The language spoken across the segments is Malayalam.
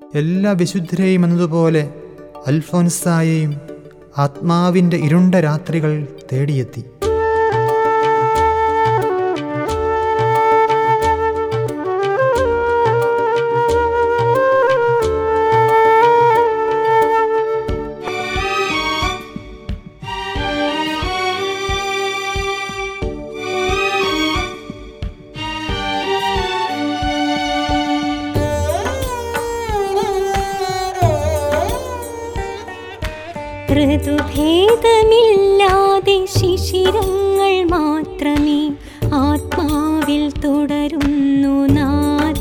എല്ലാ വിശുദ്ധരെയും എന്നതുപോലെ അൽഫോൻസായെയും ആത്മാവിൻ്റെ ഇരുണ്ട രാത്രികൾ തേടിയെത്തി ഋതുഭേദമില്ലാതെ ശിശിരങ്ങൾ മാത്രമേ ആത്മാവിൽ തുടരുന്നു നാഥ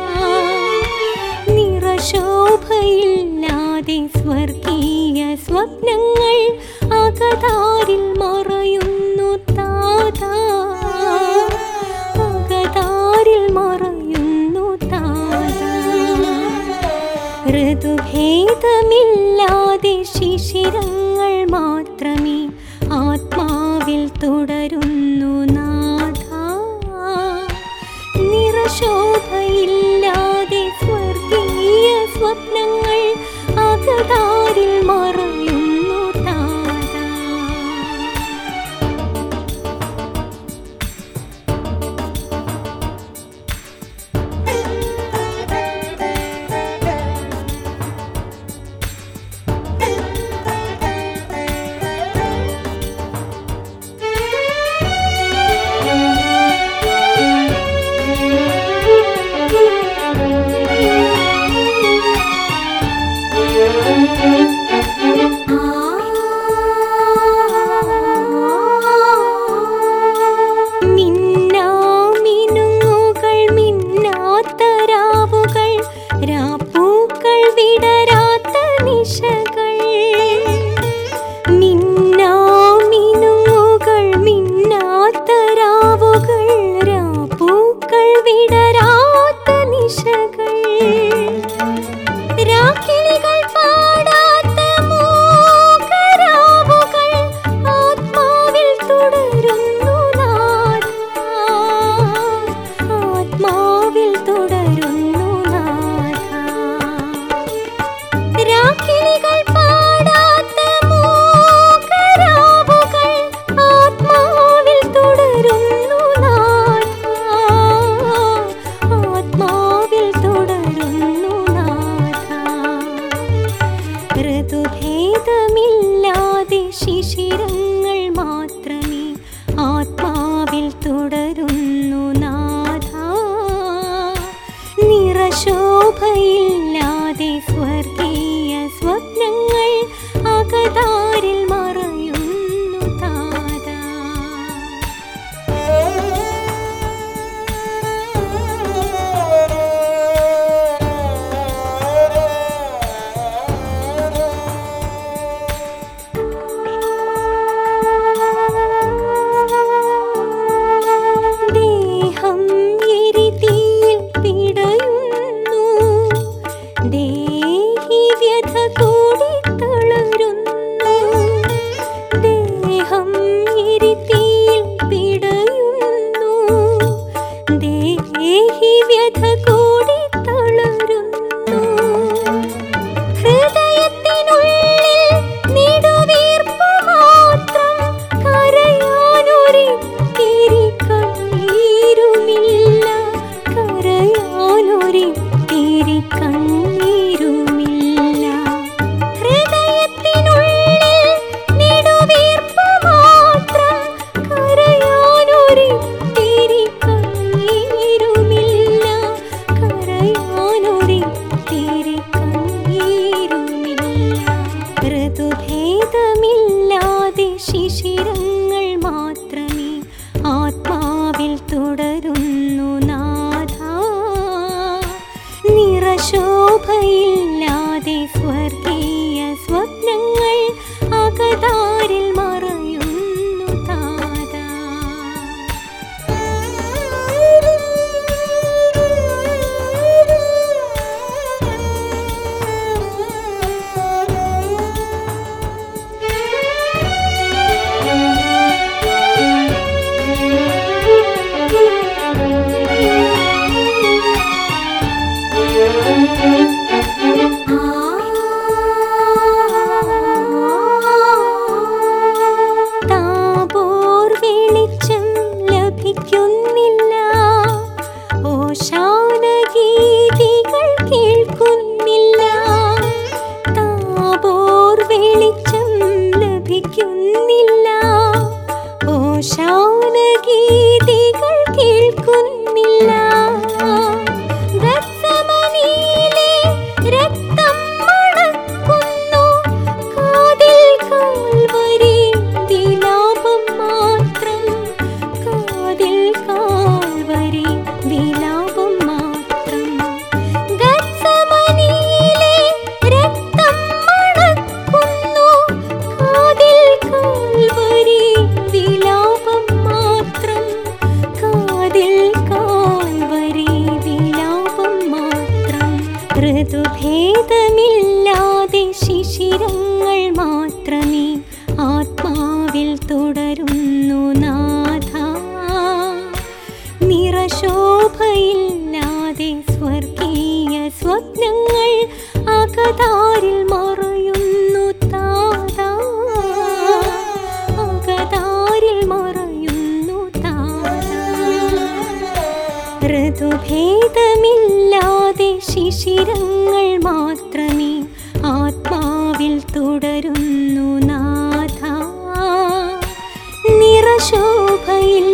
നിറശോഭയില്ലാതെ സ്വർഗീയ സ്വപ്നങ്ങൾ അകതാരിൽ മറയുന്നു താത അകതാരിൽ മറയുന്നു താത ഋതുഭേദമില്ലാതെ ശിശിരങ്ങൾ മാത്രമേ ആത്മാവിൽ തുടരുന്നു നാഥ നിറശോഭയില്ലാതെ സ്വർഗീയ സ്വപ്നങ്ങൾ അകതാരിൽ മറയുന്നു താത മിന്നാമിനുങ്ങുകൾ മിന്നാത്തരാവുകൾ രാപ്പൂക്കൾ വിടരാത്ത നിശകൾ മിന്നാമിനുങ്ങുകൾ മിന്നാത്തരാവുകൾ രാപ്പൂക്കൾ വിടരാത്ത നിശകൾ രാക്കിളികൾ പാടാത്ത മൂകരാവുകൾ ആത്മാവിൽ തുടരുന്നു നാഥ ആത്മാവിൽ തുടരുന്നു നാഥ രാക്കിളികൾ പാടാത്ത മൂകരാവുകൾ ആത്മാവിൽ തുടരുന്നു നാഥ ആത്മാവിൽ തുടരുന്നു നാഥ ഋതുഭേദമില്ലാതെ ശിശിരങ്ങൾ മാത്രമേ ആത്മാവിൽ തുടരുന്നു നാഥ നിറശോഭയില്ലാതെ സ്വർഗീയ സ്വപ്നങ്ങൾ അകതാരിൽ മറയുന്നു താത ദേഹം എരിതീയിൽ പിടയുന്നു ദേഹി വ്യഥ കൂടി തളരുന്നു ദേഹം എരിതീയിൽ പിടയുന്നു ദേഹി വ്യഥ കൂടി തളരുന്നു ഹൃദയത്തിനുള്ളിൽ നെടുവീർപ്പ് മാത്രം കരയാനൊരിത്തിരി കണ്ണീരുമില്ല കരയാനൊരിത്തിരി കണ്ണീരുമില്ല ഹൃദയത്തിനുള്ളിൽ നെടുവീർപ്പ് മാത്രം കരയാനൊരിത്തിരി കണ്ണീരുമില്ല കരയാനൊരിത്തിരി കണ്ണീരുമില്ല ഋതുഭേദമില്ലാതെ ശിശിരങ്ങൾ മാത്രമേ ആത്മാവിൽ തുടരുന്നു നാഥ നിറശോഭയില്ലാതെ സ്വർഗീയ സ്വപ്നങ്ങൾ അകതാരിൽ മറയുന്നു താത ഋതുഭേദമില്ലാതെ ശിശിരങ്ങൾ മാത്രമേ ആത്മാവിൽ തുടരുന്നു നാഥ നിറശോഭയില്ലാതെ സ്വർഗീയ സ്വപ്നങ്ങൾ അകതാരിൽ മറയുന്നു താതാ അകതാരിൽ മറയുന്നു താതാ ഋതുഭേദമില്ലാതെ ശിശിരങ്ങൾ മാത്രമേ ആത്മാവിൽ തുടരുന്നു നാഥ നിറശോഭയിൽ